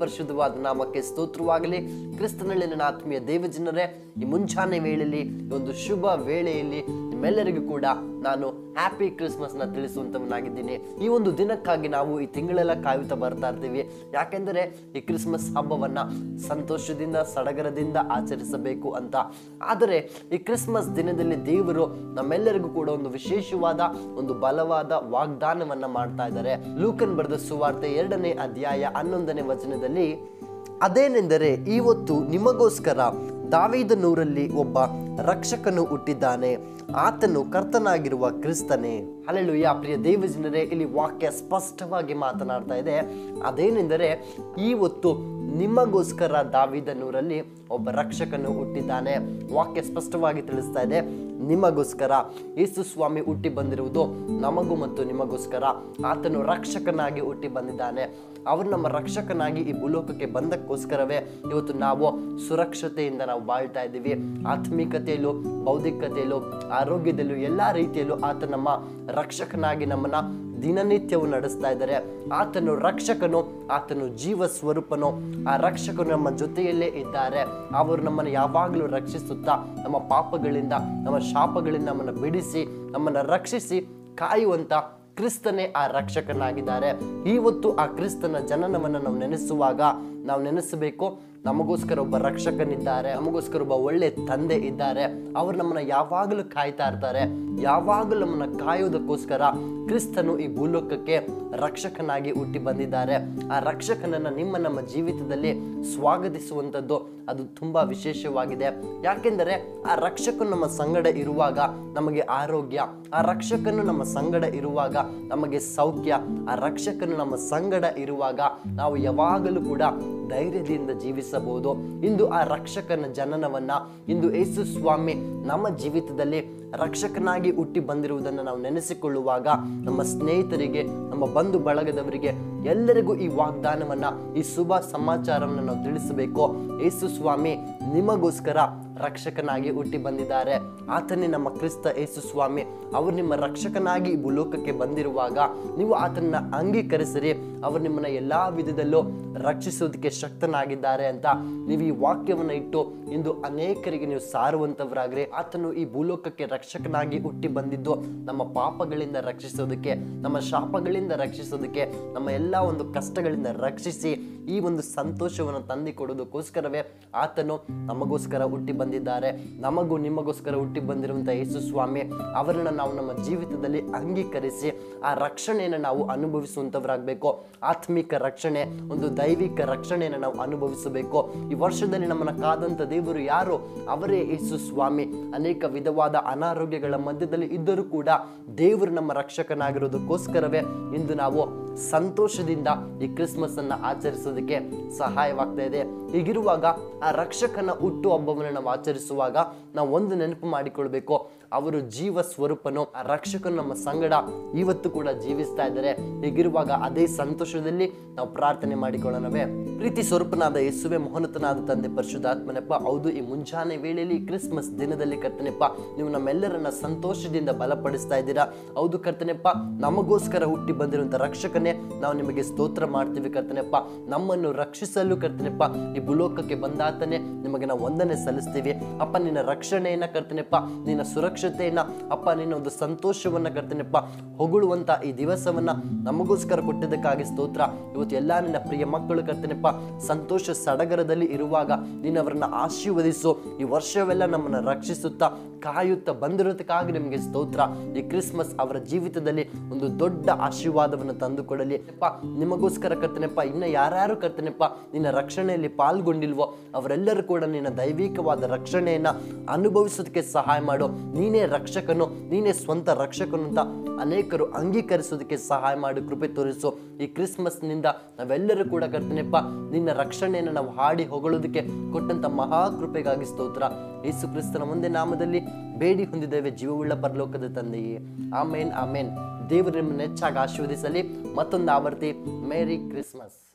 ಪರಿಶುದ್ಧವಾದ ನಾಮಕ್ಕೆ ಸ್ತೋತ್ರವಾಗಲಿ ಕ್ರಿಸ್ತನಲ್ಲಿ ನನ್ನ ಆತ್ಮೀಯ ದೇವಜನರೇ ಈ ಮುಂಚಾನೆ ವೇಳೆಯಲ್ಲಿ ಈ ಒಂದು ಶುಭ ವೇಳೆಯಲ್ಲಿ ನಿಮ್ಮೆಲ್ಲರಿಗೂ ಕೂಡ ನಾನು ಹ್ಯಾಪಿ ಕ್ರಿಸ್ಮಸ್ನ ತಿಳಿಸುವಂತವನಾಗಿದ್ದೀನಿ ಈ ಒಂದು ದಿನಕ್ಕಾಗಿ ನಾವು ಈ ತಿಂಗಳೆಲ್ಲ ಕಾಯುತ್ತಾ ಬರ್ತಾ ಇರ್ತೀವಿ ಯಾಕೆಂದರೆ ಈ ಕ್ರಿಸ್ಮಸ್ ಹಬ್ಬವನ್ನ ಸಂತೋಷದಿಂದ ಸಡಗರದಿಂದ ಆಚರಿಸಬೇಕು ಅಂತ ಆದರೆ ಈ ಕ್ರಿಸ್ಮಸ್ ದಿನದಲ್ಲಿ ದೇವರು ನಮ್ಮೆಲ್ಲರಿಗೂ ಕೂಡ ಒಂದು ವಿಶೇಷವಾದ ಒಂದು ಬಲವಾದ ವಾಗ್ದಾನವನ್ನ ಮಾಡ್ತಾ ಇದ್ದಾರೆ ಲೂಕನ್ ಬರೆದ ಸುವಾರ್ತೆ ಎರಡನೇ ಅಧ್ಯಾಯ ಹನ್ನೊಂದನೇ ವಚನದಲ್ಲಿ ಅದೇನೆಂದರೆ ಇವತ್ತು ನಿಮಗೋಸ್ಕರ ದಾವಿದನೂರಲ್ಲಿ ಒಬ್ಬ ರಕ್ಷಕನು ಹುಟ್ಟಿದ್ದಾನೆ ಆತನು ಕರ್ತನಾಗಿರುವ ಕ್ರಿಸ್ತನೇ ಅಲ್ಲೆಲ್ಲೂಯ್ಯ ಪ್ರಿಯ ದೇವಜನರೇ ಇಲ್ಲಿ ವಾಕ್ಯ ಸ್ಪಷ್ಟವಾಗಿ ಮಾತನಾಡ್ತಾ ಇದೆ ಅದೇನೆಂದರೆ ಇವತ್ತು ನಿಮಗೋಸ್ಕರ ದಾವಿದನೂರಲ್ಲಿ ಒಬ್ಬ ರಕ್ಷಕನು ಹುಟ್ಟಿದ್ದಾನೆ ವಾಕ್ಯ ಸ್ಪಷ್ಟವಾಗಿ ತಿಳಿಸ್ತಾ ಇದೆ ನಿಮಗೋಸ್ಕರ ಯೇಸು ಸ್ವಾಮಿ ಹುಟ್ಟಿ ಬಂದಿರುವುದು ನಮಗೂ ಮತ್ತು ನಿಮಗೋಸ್ಕರ ಆತನು ರಕ್ಷಕನಾಗಿ ಹುಟ್ಟಿ ಬಂದಿದ್ದಾನೆ ಅವರು ನಮ್ಮ ರಕ್ಷಕನಾಗಿ ಈ ಭೂಲೋಕಕ್ಕೆ ಬಂದಕ್ಕೋಸ್ಕರವೇ ಇವತ್ತು ನಾವು ಸುರಕ್ಷತೆಯಿಂದ ನಾವು ಬಾಳ್ತಾ ಇದ್ದೀವಿ ಆತ್ಮಿಕತೆಯಲ್ಲೂ ಬೌದ್ಧಿಕತೆಯಲ್ಲೂ ಆರೋಗ್ಯದಲ್ಲೂ ಎಲ್ಲ ರೀತಿಯಲ್ಲೂ ಆತ ನಮ್ಮ ರಕ್ಷಕನಾಗಿ ನಮ್ಮನ್ನ ದಿನನಿತ್ಯವೂ ನಡೆಸ್ತಾ ಇದ್ದಾರೆ ಆತನು ರಕ್ಷಕನು ಆತನು ಜೀವ ಸ್ವರೂಪನು ಆ ರಕ್ಷಕನು ನಮ್ಮ ಜೊತೆಯಲ್ಲೇ ಇದ್ದಾರೆ ಅವರು ನಮ್ಮನ್ನು ಯಾವಾಗಲೂ ರಕ್ಷಿಸುತ್ತಾ ನಮ್ಮ ಪಾಪಗಳಿಂದ ನಮ್ಮ ಶಾಪಗಳಿಂದ ನಮ್ಮನ್ನು ಬಿಡಿಸಿ ನಮ್ಮನ್ನು ರಕ್ಷಿಸಿ ಕಾಯುವಂತ ಕ್ರಿಸ್ತನೇ ಆ ರಕ್ಷಕನಾಗಿದ್ದಾರೆ ಇವತ್ತು ಆ ಕ್ರಿಸ್ತನ ಜನನವನ್ನು ನಾವು ನೆನೆಸುವಾಗ ನಾವು ನೆನೆಸಬೇಕು ನಮಗೋಸ್ಕರ ಒಬ್ಬ ರಕ್ಷಕನಿದ್ದಾರೆ ನಮಗೋಸ್ಕರ ಒಬ್ಬ ಒಳ್ಳೆ ತಂದೆ ಇದ್ದಾರೆ ಅವರು ನಮ್ಮನ್ನ ಯಾವಾಗಲೂ ಕಾಯ್ತಾ ಇರ್ತಾರೆ ಯಾವಾಗಲೂ ನಮ್ಮನ್ನ ಕಾಯೋದಕ್ಕೋಸ್ಕರ ಕ್ರಿಸ್ತನು ಈ ಭೂಲೋಕಕ್ಕೆ ರಕ್ಷಕನಾಗಿ ಹುಟ್ಟಿ ಬಂದಿದ್ದಾರೆ ಆ ರಕ್ಷಕನನ್ನ ನಿಮ್ಮ ನಮ್ಮ ಜೀವಿತದಲ್ಲಿ ಸ್ವಾಗತಿಸುವಂಥದ್ದು ಅದು ತುಂಬಾ ವಿಶೇಷವಾಗಿದೆ ಯಾಕೆಂದರೆ ಆ ರಕ್ಷಕನು ನಮ್ಮ ಸಂಗಡ ಇರುವಾಗ ನಮಗೆ ಆರೋಗ್ಯ ಆ ರಕ್ಷಕನು ನಮ್ಮ ಸಂಗಡ ಇರುವಾಗ ನಮಗೆ ಸೌಖ್ಯ ಆ ರಕ್ಷಕನು ನಮ್ಮ ಸಂಗಡ ಇರುವಾಗ ನಾವು ಯಾವಾಗಲೂ ಕೂಡ ಧೈರ್ಯದಿಂದ ಜೀವಿಸಬಹುದು ಇಂದು ಆ ರಕ್ಷಕನ ಜನನವನ್ನ ಇಂದು ಯೇಸು ಸ್ವಾಮಿ ನಮ್ಮ ಜೀವಿತದಲ್ಲಿ ರಕ್ಷಕನಾಗಿ ಹುಟ್ಟಿ ಬಂದಿರುವುದನ್ನು ನಾವು ನೆನೆಸಿಕೊಳ್ಳುವಾಗ ನಮ್ಮ ಸ್ನೇಹಿತರಿಗೆ ನಮ್ಮ ಬಂಧು ಬಳಗದವರಿಗೆ ಎಲ್ಲರಿಗೂ ಈ ವಾಗ್ದಾನವನ್ನ ಈ ಶುಭ ಸಮಾಚಾರವನ್ನು ನಾವು ತಿಳಿಸಬೇಕು ಯೇಸು ಸ್ವಾಮಿ ನಿಮಗೋಸ್ಕರ ರಕ್ಷಕನಾಗಿ ಹುಟ್ಟಿ ಬಂದಿದ್ದಾರೆ ಆತನೇ ನಮ್ಮ ಕ್ರಿಸ್ತ ಯೇಸು ಸ್ವಾಮಿ ಅವರು ನಿಮ್ಮ ರಕ್ಷಕನಾಗಿ ಈ ಭೂಲೋಕಕ್ಕೆ ಬಂದಿರುವಾಗ ನೀವು ಆತನನ್ನ ಅಂಗೀಕರಿಸಿರಿ ಅವರು ನಿಮ್ಮನ್ನ ಎಲ್ಲಾ ವಿಧದಲ್ಲೂ ರಕ್ಷಿಸೋದಕ್ಕೆ ಶಕ್ತನಾಗಿದ್ದಾರೆ ಅಂತ ನೀವು ಈ ವಾಕ್ಯವನ್ನು ಇಟ್ಟು ಇಂದು ಅನೇಕರಿಗೆ ನೀವು ಸಾರುವಂತವರಾಗ್ರಿ ಆತನು ಈ ಭೂಲೋಕಕ್ಕೆ ರಕ್ಷಕನಾಗಿ ಹುಟ್ಟಿ ಬಂದಿದ್ದು ನಮ್ಮ ಪಾಪಗಳಿಂದ ರಕ್ಷಿಸೋದಕ್ಕೆ ನಮ್ಮ ಶಾಪಗಳಿಂದ ರಕ್ಷಿಸೋದಕ್ಕೆ ನಮ್ಮ ಎಲ್ಲ ಒಂದು ಕಷ್ಟಗಳಿಂದ ರಕ್ಷಿಸಿ ಈ ಒಂದು ಸಂತೋಷವನ್ನು ತಂದಿಕೊಡೋದಕ್ಕೋಸ್ಕರವೇ ಆತನು ನಮಗೋಸ್ಕರ ಹುಟ್ಟಿ ಬಂದಿದ್ದಾರೆ ನಮಗೂ ನಿಮಗೋಸ್ಕರ ಹುಟ್ಟಿ ಬಂದಿರುವಂತಹ ಯೇಸು ಸ್ವಾಮಿ ಅವರನ್ನ ನಾವು ನಮ್ಮ ಜೀವಿತದಲ್ಲಿ ಅಂಗೀಕರಿಸಿ ಆ ರಕ್ಷಣೆಯನ್ನು ನಾವು ಅನುಭವಿಸುವಂತವರಾಗಬೇಕು ಆತ್ಮಿಕ ರಕ್ಷಣೆ ಒಂದು ದೈವಿಕ ರಕ್ಷಣೆಯನ್ನು ನಾವು ಅನುಭವಿಸಬೇಕು ಈ ವರ್ಷದಲ್ಲಿ ನಮ್ಮನ್ನ ಕಾದಂತ ದೇವರು ಯಾರು ಅವರೇ ಯೇಸು ಸ್ವಾಮಿ ಅನೇಕ ವಿಧವಾದ ಅನಾರೋಗ್ಯಗಳ ಮಧ್ಯದಲ್ಲಿ ಇದ್ದರೂ ಕೂಡ ದೇವರು ನಮ್ಮ ರಕ್ಷಕನಾಗಿರೋದಕ್ಕೋಸ್ಕರವೇ ಇಂದು ನಾವು ಸಂತೋಷದಿಂದ ಈ ಕ್ರಿಸ್ಮಸ್ ಅನ್ನ ಆಚರಿಸೋದಕ್ಕೆ ಸಹಾಯವಾಗ್ತಾ ಇದೆ ಹೀಗಿರುವಾಗ ಆ ರಕ್ಷಕನ ಹುಟ್ಟು ಹಬ್ಬವನ್ನು ನಾವು ಆಚರಿಸುವಾಗ ನಾವು ಒಂದು ನೆನಪು ಮಾಡಿಕೊಳ್ಬೇಕು ಅವರು ಜೀವ ಸ್ವರೂಪನು ಆ ರಕ್ಷಕನು ನಮ್ಮ ಸಂಗಡ ಇವತ್ತು ಕೂಡ ಜೀವಿಸ್ತಾ ಇದ್ದಾರೆ ಹೀಗಿರುವಾಗ ಅದೇ ಸಂತೋಷದಲ್ಲಿ ನಾವು ಪ್ರಾರ್ಥನೆ ಮಾಡಿಕೊಳ್ಳೋಣವೇ ಪ್ರೀತಿ ಸ್ವರೂಪನಾದ ಯೇಸುವೆ ಮಹೋನ್ನತನಾದ ತಂದೆ ಪರಿಶುದ್ಧಾತ್ಮನಪ್ಪ ಹೌದು ಈ ಮುಂಜಾನೆ ವೇಳೆಯಲ್ಲಿ ಕ್ರಿಸ್ಮಸ್ ದಿನದಲ್ಲಿ ಕರ್ತನೆಪ್ಪ ನೀವು ನಮ್ಮೆಲ್ಲರನ್ನ ಸಂತೋಷದಿಂದ ಬಲಪಡಿಸ್ತಾ ಇದ್ದೀರಾ ಹೌದು ಕರ್ತನೆಪ್ಪ ನಮಗೋಸ್ಕರ ಹುಟ್ಟಿ ಬಂದಿರುವಂತ ರಕ್ಷಕನೇ ನಾವು ನಿಮಗೆ ಸ್ತೋತ್ರ ಮಾಡ್ತೀವಿ ಕರ್ತನೆಪ್ಪ ನಮ್ಮನ್ನು ರಕ್ಷಿಸಲು ಕರ್ತನೆಪ್ಪ ಈ ಭೂಲೋಕಕ್ಕೆ ಬಂದಾತನೇ ನಿಮಗೆ ನಾವು ವಂದನೆ ಸಲ್ಲಿಸ್ತೀವಿ ಅಪ್ಪ ನಿನ್ನ ರಕ್ಷಣೆಯನ್ನ ಕರ್ತನೆಪ್ಪ ನಿನ್ನ ಸುರಕ್ಷತೆಯನ್ನ ಅಪ್ಪ ನಿನ್ನ ಒಂದು ಸಂತೋಷವನ್ನ ಕರ್ತನೆಪ್ಪ ಹೊಗಳುವಂತ ಈ ದಿವಸವನ್ನ ನಮಗೋಸ್ಕರ ಕೊಟ್ಟಿದ್ದಕ್ಕಾಗಿ ಸ್ತೋತ್ರ ಇವತ್ತು ಎಲ್ಲಾ ನಿನ್ನ ಪ್ರಿಯ ಮಕ್ಕಳು ಕರ್ತನೆಪ್ಪ ಸಂತೋಷ ಸಡಗರದಲ್ಲಿ ಇರುವಾಗ ನೀನು ಅವರನ್ನ ಆಶೀರ್ವದಿಸು ಈ ವರ್ಷವೆಲ್ಲ ನಮ್ಮನ್ನ ರಕ್ಷಿಸುತ್ತಾ ಕಾಯುತ್ತಾ ಬಂದಿರೋದಕ್ಕಾಗಿ ನಿಮಗೆ ಸ್ತೋತ್ರ ಈ ಕ್ರಿಸ್ಮಸ್ ಅವರ ಜೀವಿತದಲ್ಲಿ ಒಂದು ದೊಡ್ಡ ಆಶೀರ್ವಾದವನ್ನು ತಂದುಕೊಡಲಿ ಅಪ್ಪ ನಿಮಗೋಸ್ಕರ ಕರ್ತನೆಪ್ಪ ಇನ್ನ ಯಾರ್ಯಾರು ಕರ್ತನೆಪ್ಪ ನಿನ್ನ ರಕ್ಷಣೆಯಲ್ಲಿ ಪಾಲ್ಗೊಂಡಿಲ್ವೋ ಅವರೆಲ್ಲರೂ ಕೂಡ ನಿನ್ನ ದೈವಿಕವಾದ ರಕ್ಷಣೆಯನ್ನ ಅನುಭವಿಸೋದಕ್ಕೆ ಸಹಾಯ ಮಾಡು ನೀನೇ ರಕ್ಷಕನು ನೀನೇ ಸ್ವಂತ ರಕ್ಷಕನು ಅಂತ ಅನೇಕರು ಅಂಗೀಕರಿಸೋದಕ್ಕೆ ಸಹಾಯ ಮಾಡಿ ಕೃಪೆ ತೋರಿಸು ಈ ಕ್ರಿಸ್ಮಸ್ನಿಂದ ನಾವೆಲ್ಲರೂ ಕೂಡ ಕರ್ತನೆಪ್ಪ ನಿನ್ನ ರಕ್ಷಣೆಯನ್ನು ನಾವು ಹಾಡಿ ಹೊಗಳೋದಕ್ಕೆ ಕೊಟ್ಟಂತ ಮಹಾ ಕೃಪೆಗಾಗಿ ಸ್ತೋತ್ರ ಯೇಸು ಕ್ರಿಸ್ತನ ಒಂದೇ ನಾಮದಲ್ಲಿ ಬೇಡಿ ಹೊಂದಿದ್ದೇವೆ ಜೀವವುಳ್ಳ ಪರಲೋಕದ ತಂದೆಯೇ ಆಮೇನ್ ಆಮೇನ್ ದೇವರು ನಿಮ್ಮನ್ನು ಹೆಚ್ಚಾಗಿ ಆಶೀರ್ವದಿಸಲಿ ಮತ್ತೊಂದು ಆವರ್ತಿ ಮೇರಿ ಕ್ರಿಸ್ಮಸ್